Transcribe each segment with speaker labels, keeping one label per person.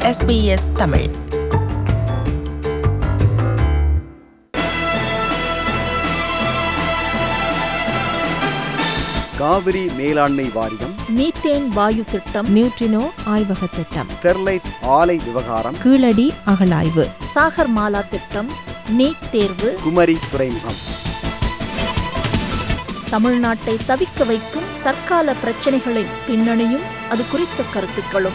Speaker 1: SBS Tamil
Speaker 2: Kaveri மேலாண்மை வாரியம்
Speaker 3: methane வாயு திட்டம்
Speaker 4: நியூட்ரினோ ஆய்வக திட்டம்
Speaker 2: ஸ்டெர்லைட் ஆலை விவகாரம்
Speaker 4: கீழடி அகழாய்வு
Speaker 3: சாகர் மாலா திட்டம் நீட் தேர்வு
Speaker 2: குமரி துறைமுகம்
Speaker 3: தமிழ்நாட்டை தவிக்க வைக்கும் தற்கால பிரச்சனைகளின் பின்னணியும் அது குறித்த கருத்துக்களும்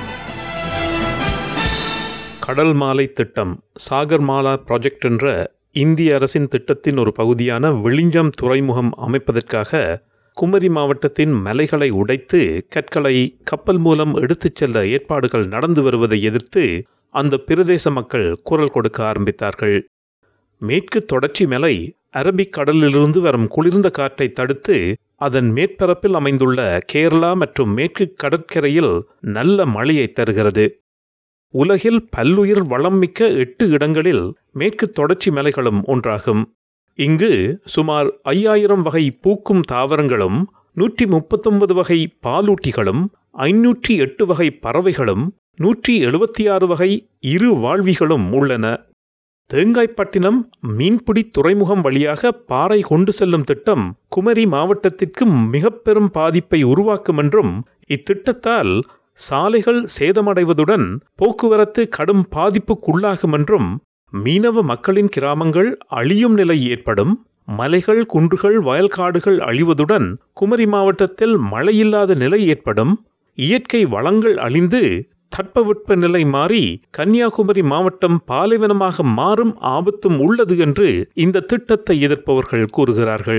Speaker 5: கடல் மாலை திட்டம் சாகர் மாலா ப்ராஜெக்ட் என்ற இந்திய அரசின் திட்டத்தின் ஒரு பகுதியான விழிஞ்சம் துறைமுகம் அமைப்பதற்காக குமரி மாவட்டத்தின் மலைகளை உடைத்து கற்களை கப்பல் மூலம் எடுத்துச் செல்ல ஏற்பாடுகள் நடந்து வருவதை எதிர்த்து அந்த பிரதேச மக்கள் குரல் கொடுக்க ஆரம்பித்தார்கள் மேற்கு தொடர்ச்சி மலை அரபிக் கடலிலிருந்து வரும் குளிர்ந்த காற்றை தடுத்து அதன் மேற்பரப்பில் அமைந்துள்ள கேரளா மற்றும் மேற்கு கடற்கரையில் நல்ல மழையை தருகிறது உலகில் பல்லுயிர் வளம் மிக்க எட்டு இடங்களில் மேற்கு தொடர்ச்சி மலைகளும் ஒன்றாகும் இங்கு சுமார் ஐயாயிரம் வகை பூக்கும் தாவரங்களும் நூற்றி முப்பத்தொன்பது வகை பாலூட்டிகளும் ஐநூற்றி எட்டு வகை பறவைகளும் நூற்றி எழுபத்தி ஆறு வகை இரு வாழ்விகளும் உள்ளன தேங்காய்பட்டினம் மீன்பிடி துறைமுகம் வழியாக பாறை கொண்டு செல்லும் திட்டம் குமரி மாவட்டத்திற்கு மிக பெரும் பாதிப்பை உருவாக்கும் என்றும் இத்திட்டத்தால் சாலைகள் சேதமடைவதுடன் போக்குவரத்து கடும் பாதிப்புக்குள்ளாகும் என்றும் மீனவ மக்களின் கிராமங்கள் அழியும் நிலை ஏற்படும் மலைகள் குன்றுகள் வயல்காடுகள் அழிவதுடன் குமரி மாவட்டத்தில் மழையில்லாத நிலை ஏற்படும் இயற்கை வளங்கள் அழிந்து தட்பவெட்ப நிலை மாறி கன்னியாகுமரி மாவட்டம் பாலைவனமாக மாறும் ஆபத்தும் உள்ளது என்று இந்த திட்டத்தை எதிர்ப்பவர்கள் கூறுகிறார்கள்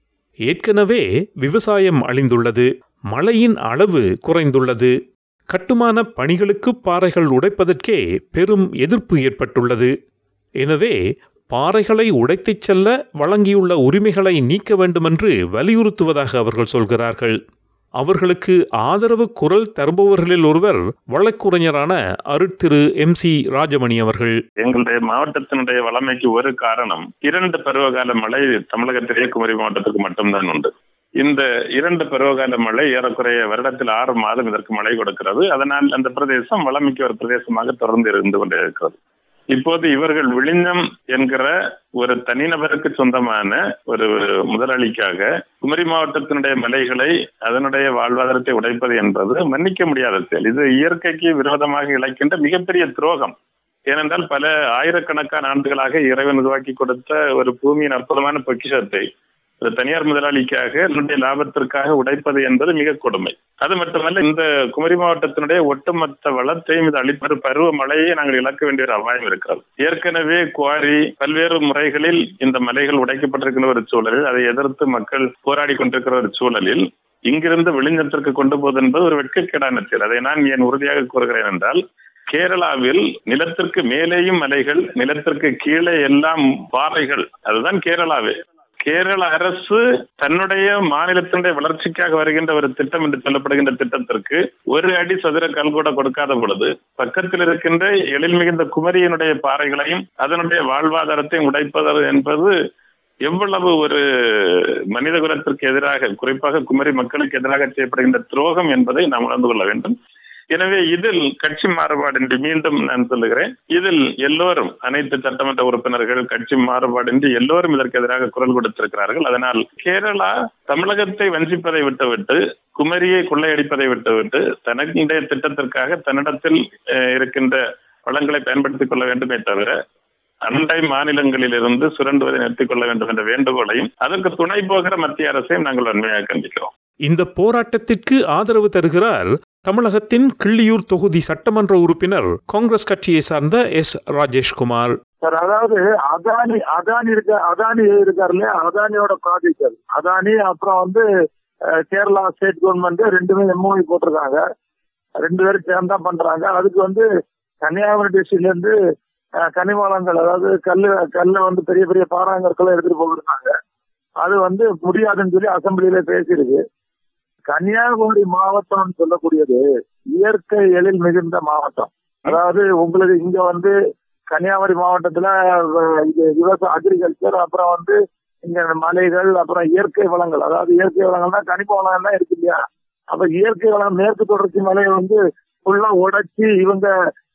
Speaker 5: ஏற்கனவே விவசாயம் அழிந்துள்ளது மழையின் அளவு குறைந்துள்ளது கட்டுமான பணிகளுக்கு பாறைகள் உடைப்பதற்கே பெரும் எதிர்ப்பு ஏற்பட்டுள்ளது எனவே பாறைகளை உடைத்துச் செல்ல வழங்கியுள்ள உரிமைகளை நீக்க வேண்டுமென்று வலியுறுத்துவதாக அவர்கள் சொல்கிறார்கள் அவர்களுக்கு ஆதரவு குரல் தருபவர்களில் ஒருவர் வழக்குரைஞரான அருட்திரு எம் சி ராஜமணி அவர்கள்
Speaker 6: எங்களுடைய மாவட்டத்தினுடைய வளமைக்கு ஒரு காரணம் இரண்டு பருவகால மழை தமிழகத்திலே குமரி மாவட்டத்துக்கு மட்டும்தான் உண்டு இந்த இரண்டு பருவகால மழை ஏறக்குறைய வருடத்தில் ஆறு மாதம் இதற்கு மழை கொடுக்கிறது அதனால் அந்த பிரதேசம் வளமிக்க ஒரு பிரதேசமாக தொடர்ந்து இருந்து கொண்டே இருக்கிறது இப்போது இவர்கள் விழிஞ்சம் என்கிற ஒரு தனிநபருக்கு சொந்தமான ஒரு முதலாளிக்காக குமரி மாவட்டத்தினுடைய மலைகளை அதனுடைய வாழ்வாதாரத்தை உடைப்பது என்பது மன்னிக்க முடியாத செயல் இது இயற்கைக்கு விரோதமாக இழைக்கின்ற மிகப்பெரிய துரோகம் ஏனென்றால் பல ஆயிரக்கணக்கான ஆண்டுகளாக இறைவன் உருவாக்கி கொடுத்த ஒரு பூமியின் அற்புதமான பொக்கிஷத்தை ஒரு தனியார் முதலாளிக்காக என்னுடைய லாபத்திற்காக உடைப்பது என்பது மிக கொடுமை அது மட்டுமல்ல இந்த குமரி மாவட்டத்தினுடைய ஒட்டுமொத்த வளத்தையும் இது அளிப்பது பருவ மழையை நாங்கள் இழக்க வேண்டிய ஒரு அபாயம் இருக்கிறது ஏற்கனவே குவாரி பல்வேறு முறைகளில் இந்த மலைகள் உடைக்கப்பட்டிருக்கிற ஒரு சூழலில் அதை எதிர்த்து மக்கள் போராடி கொண்டிருக்கிற ஒரு சூழலில் இங்கிருந்து விழிஞ்சத்திற்கு கொண்டு போவது என்பது ஒரு வெட்கக்கேடான செயல் அதை நான் ஏன் உறுதியாக கூறுகிறேன் என்றால் கேரளாவில் நிலத்திற்கு மேலேயும் மலைகள் நிலத்திற்கு கீழே எல்லாம் பாறைகள் அதுதான் கேரளாவே கேரள அரசு தன்னுடைய மாநிலத்தினுடைய வளர்ச்சிக்காக வருகின்ற ஒரு திட்டம் என்று சொல்லப்படுகின்ற திட்டத்திற்கு ஒரு அடி சதுர கல் கூட கொடுக்காத பொழுது பக்கத்தில் இருக்கின்ற எழில் மிகுந்த குமரியினுடைய பாறைகளையும் அதனுடைய வாழ்வாதாரத்தையும் உடைப்பது என்பது எவ்வளவு ஒரு மனித குலத்திற்கு எதிராக குறிப்பாக குமரி மக்களுக்கு எதிராக செய்யப்படுகின்ற துரோகம் என்பதை நாம் உணர்ந்து கொள்ள வேண்டும் எனவே இதில் கட்சி மாறுபாடின்றி மீண்டும் நான் சொல்லுகிறேன் இதில் எல்லோரும் அனைத்து சட்டமன்ற உறுப்பினர்கள் கட்சி மாறுபாடின்றி எல்லோரும் இதற்கு எதிராக குரல் கொடுத்திருக்கிறார்கள் அதனால் கேரளா தமிழகத்தை வஞ்சிப்பதை விட்டுவிட்டு குமரியை கொள்ளையடிப்பதை விட்டுவிட்டு தன்னுடைய திட்டத்திற்காக தன்னிடத்தில் இருக்கின்ற வளங்களை பயன்படுத்திக் கொள்ள வேண்டுமே தவிர அண்டை மாநிலங்களிலிருந்து சுரண்டுவதை நிறுத்திக் கொள்ள வேண்டும் என்ற வேண்டுகோளையும் அதற்கு துணை போகிற மத்திய அரசையும் நாங்கள் வன்மையாக கண்டிக்கிறோம்
Speaker 5: இந்த போராட்டத்திற்கு ஆதரவு தருகிறார் தமிழகத்தின் கிள்ளியூர் தொகுதி சட்டமன்ற உறுப்பினர் காங்கிரஸ் கட்சியை சார்ந்த எஸ் ராஜேஷ்குமார்
Speaker 7: சார் அதாவது அதானி அதானி இருக்க அதானி இருக்காரு இல்லையா அதானியோட ப்ராஜெக்ட் அது அதானி அப்புறம் வந்து கேரளா ஸ்டேட் கவர்மெண்ட் ரெண்டுமே எம்ஓஇ போட்டிருக்காங்க ரெண்டு பேரும் சேர்ந்தா பண்றாங்க அதுக்கு வந்து கன்னியாகுமரி டிஸ்ட்ரிக்ட்ல இருந்து கனிம வளங்கள் அதாவது கல்லு கல்ல வந்து பெரிய பெரிய பாறாங்கற்களை எடுத்துட்டு போயிருக்காங்க அது வந்து முடியாதுன்னு சொல்லி அசம்பிளியில பேசியிருக்கு கன்னியாகுமரி மாவட்டம்னு சொல்லக்கூடியது இயற்கை எழில் மிகுந்த மாவட்டம் அதாவது உங்களுக்கு இங்க வந்து கன்னியாகுமரி மாவட்டத்துல இது விவசாய அக்ரிகல்ச்சர் அப்புறம் வந்து இங்க மலைகள் அப்புறம் இயற்கை வளங்கள் அதாவது இயற்கை வளங்கள்னா கனிம வளங்கள் தான் இருக்கு இல்லையா அப்ப இயற்கை வளம் மேற்கு தொடர்ச்சி மலையை வந்து ஃபுல்லா உடைச்சி இவங்க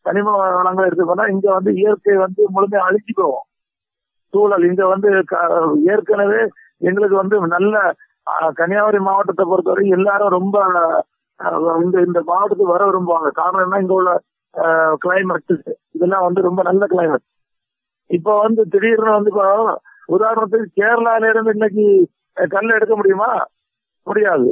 Speaker 7: கனிம வளங்களை எடுத்து போனா இங்க வந்து இயற்கை வந்து முழுமையா அழிஞ்சு போகும் சூழல் இங்க வந்து க- ஏற்கனவே எங்களுக்கு வந்து நல்ல அஹ், கன்னியாகுமரி மாவட்டத்தை பொறுத்தவரை எல்லாரும் ரொம்ப அஹ், இந்த இந்த மாவட்டத்துக்கு வர விரும்புவாங்க காரணம் என்ன இங்க உள்ள கிளைமேட் இதெல்லாம் வந்து ரொம்ப நல்ல கிளைமேட் இப்போ வந்து திடீர்னு வந்து இப்போ உதாரணத்துக்கு கேரளால இருந்து இன்னைக்கு அஹ், கல் எடுக்க முடியுமா முடியாது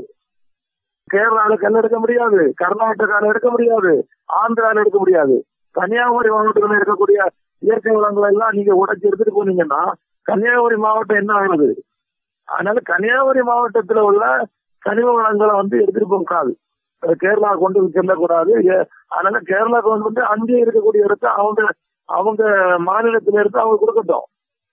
Speaker 7: கேரளால கல் எடுக்க முடியாது கர்நாடகால எடுக்க முடியாது ஆந்திரால எடுக்க முடியாது கன்னியாகுமரி மாவட்டத்தில் இருக்கக்கூடிய இயற்கை வளங்களை எல்லாம் நீங்க உடைச்சு எடுத்துட்டு போனீங்கன்னா கன்னியாகுமரி மாவட்டம் என்ன ஆகுது அதனால கன்னியாகுமரி மாவட்டத்துல உள்ள கனிம வளங்களை வந்து எடுத்துட்டு போகக்கூடாது அஹ் கேரளா கொண்டு செல்லக்கூடாது ஏ- அதனால கேரளா கொண்டு வந்து அங்கே இருக்கக்கூடிய இடத்த அவங்க அவங்க மாநிலத்தில இருந்து அவங்க கொடுக்கட்டும்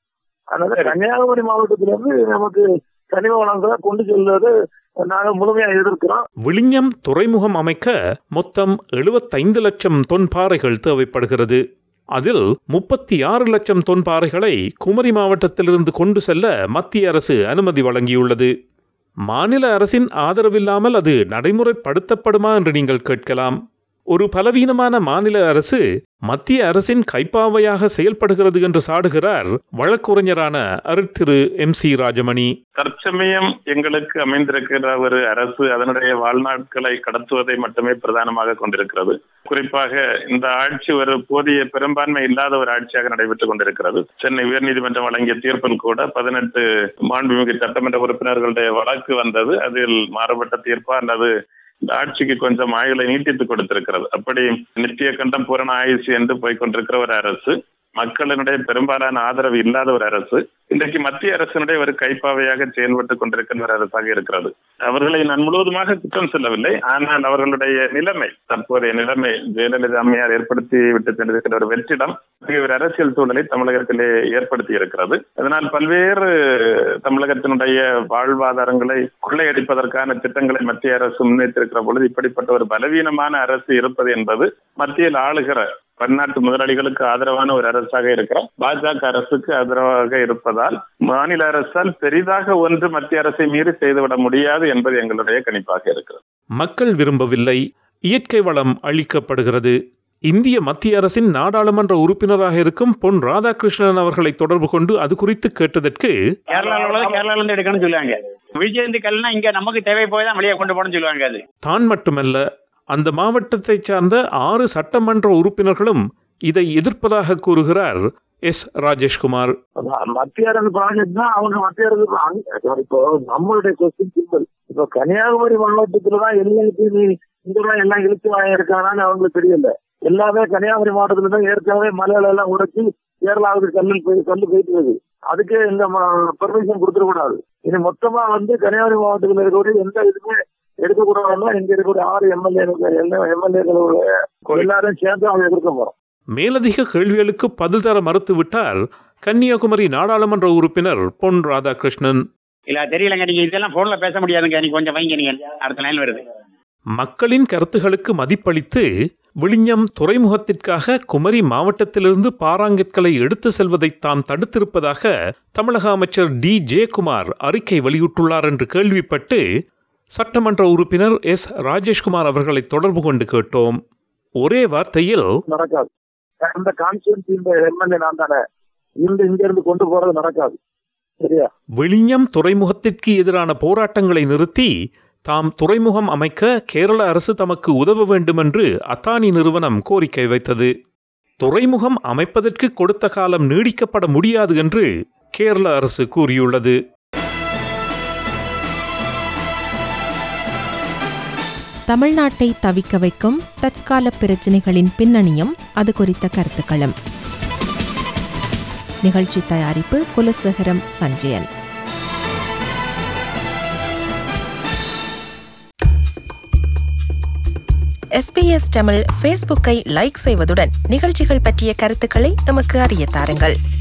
Speaker 7: அதனால கன்னியாகுமரி மாவட்டத்துல இருந்து நமக்கு கனிம வளங்களை கொண்டு செல்வது நாங்க முழுமையா எதிர்க்கிறோம்
Speaker 5: விழிஞம் துறைமுகம் அமைக்க மொத்தம் 75 லட்சம் தொன் பாறைகள் தேவைப்படுகிறது அதில் முப்பத்தி ஆறு லட்சம் தொன் பாறைகளை குமரி மாவட்டத்திலிருந்து கொண்டு செல்ல மத்திய அரசு அனுமதி வழங்கியுள்ளது மாநில அரசின் ஆதரவில்லாமல் அது நடைமுறைப்படுத்தப்படுமா என்று நீங்கள் கேட்கலாம் ஒரு பலவீனமான மாநில அரசு மத்திய அரசின் கைப்பாவையாக செயல்படுகிறது என்று சாடுகிறார் வழக்குரைஞரான அருட்திரு எம் சி ராஜமணி
Speaker 6: தற்சமயம் எங்களுக்கு அமைந்திருக்கிற ஒரு அரசு அதனுடைய வாழ்நாட்களை கடத்துவதை மட்டுமே பிரதானமாக கொண்டிருக்கிறது குறிப்பாக இந்த ஆட்சி ஒரு போதிய பெரும்பான்மை இல்லாத ஒரு ஆட்சியாக நடைபெற்றுக் கொண்டிருக்கிறது சென்னை உயர்நீதிமன்றம் வழங்கிய தீர்ப்பில் கூட பதினெட்டு மாண்புமிகு சட்டமன்ற உறுப்பினர்களுடைய வழக்கு வந்தது அதில் மாறுபட்ட தீர்ப்பா அல்லது இந்த ஆட்சிக்கு கொஞ்சம் ஆயுளை நீட்டித்து கொடுத்திருக்கிறது அப்படி நித்திய கண்டம் பூரண ஆயுசு என்று போய்கொண்டிருக்கிற ஒரு அரசு மக்களினுடைய பெரும்பாலான ஆதரவு இல்லாத ஒரு அரசு இன்றைக்கு மத்திய அரசினுடைய ஒரு கைப்பாவையாக செயல்பட்டுக் கொண்டிருக்கின்ற ஒரு அரசாக இருக்கிறது அவர்களை நான் முழுவதுமாக குற்றம் சொல்லவில்லை ஆனால் அவர்களுடைய நிலைமை தற்போதைய நிலைமை ஜெயலலிதா அம்மையார் ஏற்படுத்தி விட்டு சென்றிருக்கிற ஒரு வெற்றிடம் மிக ஒரு அரசியல் சூழலை தமிழகத்திலே ஏற்படுத்தி இருக்கிறது அதனால் பல்வேறு தமிழகத்தினுடைய வாழ்வாதாரங்களை கொள்ளையடிப்பதற்கான திட்டங்களை மத்திய அரசு முன்வைத்திருக்கிற பொழுது இப்படிப்பட்ட ஒரு பலவீனமான அரசு இருப்பது என்பது மத்தியில் ஆளுகிற பன்னாட்டு முதலாளிகளுக்கு ஆதரவான ஒரு அரசாக இருக்கிற பாஜக அரசுக்கு ஆதரவாக இருப்பதால் மாநில அரசால் பெரிதாக ஒன்று மத்திய அரசை மீறி செய்துவிட முடியாது என்பது எங்களுடைய கணிப்பாக இருக்கிறது
Speaker 5: மக்கள் விரும்பவில்லை இயற்கை வளம் அளிக்கப்படுகிறது இந்திய மத்திய அரசின் நாடாளுமன்ற உறுப்பினராக இருக்கும் பொன் ராதாகிருஷ்ணன் அவர்களை தொடர்பு கொண்டு அது குறித்து கேட்டதற்கு
Speaker 1: கேரளால உள்ளது கேரளால இருந்து எடுக்கணும்னு சொல்லுவாங்க விஜயந்தி கல்னா இங்க நமக்கு தேவை போய் தான் வெளியே கொண்டு போகணும்னு சொல்லுவாங்க அது
Speaker 5: தான் மட்டுமல்ல அந்த மாவட்டத்தைச் சார்ந்த ஆறு சட்டமன்ற உறுப்பினர்களும் இதை எதிர்ப்பதாக கூறுகிறார் எஸ் ராஜேஷ்குமார்
Speaker 7: அதான் மத்திய அரசு ப்ராஜெக்ட் தான் அவங்க மத்திய அரசு pro- இப்போ நம்மளுடைய கொஸ்டின் சிம்பிள் இப்போ கன்னியாகுமரி மாவட்டத்துலதான் எல்லாத்தையும் நீ இங்கதான் எல்லாம் இழுத்து வாங்கியிருக்கானான்னு அவங்களுக்கு தெரியல எல்லாமே கன்னியாகுமரி மாவட்டத்துல தான் ஏற்கனவே மலையில எல்லாம் உடைச்சு கேரளாவுக்கு கல்லில் போய் கல்லு போயிட்டு இருக்கு அதுக்கே இந்த பெர்மிஷன் கொடுத்துடக்கூடாது இது மொத்தமா வந்து கன்னியாகுமரி மாவட்டத்தில் இருக்கக்கூடிய எந்த இதுவுமே எடுக்கக்கூடாதுன்னா இங்க இருக்கக்கூடிய ஆறு எம்எல்ஏ எம்எல்ஏக்களுடைய எல்லாரும் சேர்ந்து அவங்க எதிர்க்க போறோம்
Speaker 5: மேலதிக கேள்விகளுக்கு பதில் தர மறுத்துவிட்டார் கன்னியாகுமரி நாடாளுமன்ற உறுப்பினர் பொன் ராதாகிருஷ்ணன்
Speaker 1: இல்ல தெரியலங்க நீங்க இதெல்லாம் போன்ல பேச முடியாதுங்க நீங்க கொஞ்சம் வைங்க நீங்க அடுத்த லைன் வருது
Speaker 5: மக்களின் கருத்துகளுக்கு மதிப்பளித்து விழிஞம் துறைமுகத்திற்காக குமரி மாவட்டத்திலிருந்து பாறாங்கற்களை எடுத்து செல்வதை தாம் தடுத்திருப்பதாக தமிழக அமைச்சர் டி ஜெயக்குமார் அறிக்கை வெளியிட்டுள்ளார் என்று கேள்விப்பட்டு சட்டமன்ற உறுப்பினர் எஸ் ராஜேஷ்குமார் அவர்களை தொடர்பு கொண்டு கேட்டோம் ஒரே வார்த்தையில்
Speaker 7: நடக்காது அந்த கான்ஸ்டியூன்சி இந்த எம்எல்ஏ நான் தானே இந்த இங்க இருந்து கொண்டு போறது நடக்காது சரியா
Speaker 5: விழிஞம் துறைமுகத்திற்கு எதிரான போராட்டங்களை நிறுத்தி தாம் துறைமுகம் அமைக்க கேரள அரசு தமக்கு உதவ வேண்டுமென்று அத்தானி நிறுவனம் கோரிக்கை வைத்தது துறைமுகம் அமைப்பதற்கு கொடுத்த காலம் நீடிக்கப்பட முடியாது என்று கேரள அரசு கூறியுள்ளது
Speaker 4: தமிழ்நாட்டை தவிக்க வைக்கும் தற்கால பிரச்சினைகளின் பின்னணியும் அது குறித்த கருத்துக்களும் நிகழ்ச்சி தயாரிப்பு குலசேகரம் சஞ்சயன்
Speaker 8: எஸ்பிஎஸ் தமிழ் ஃபேஸ்புக்கை லைக் செய்வதுடன் நிகழ்ச்சிகள் பற்றிய கருத்துக்களை எமக்கு அறிய தாருங்கள்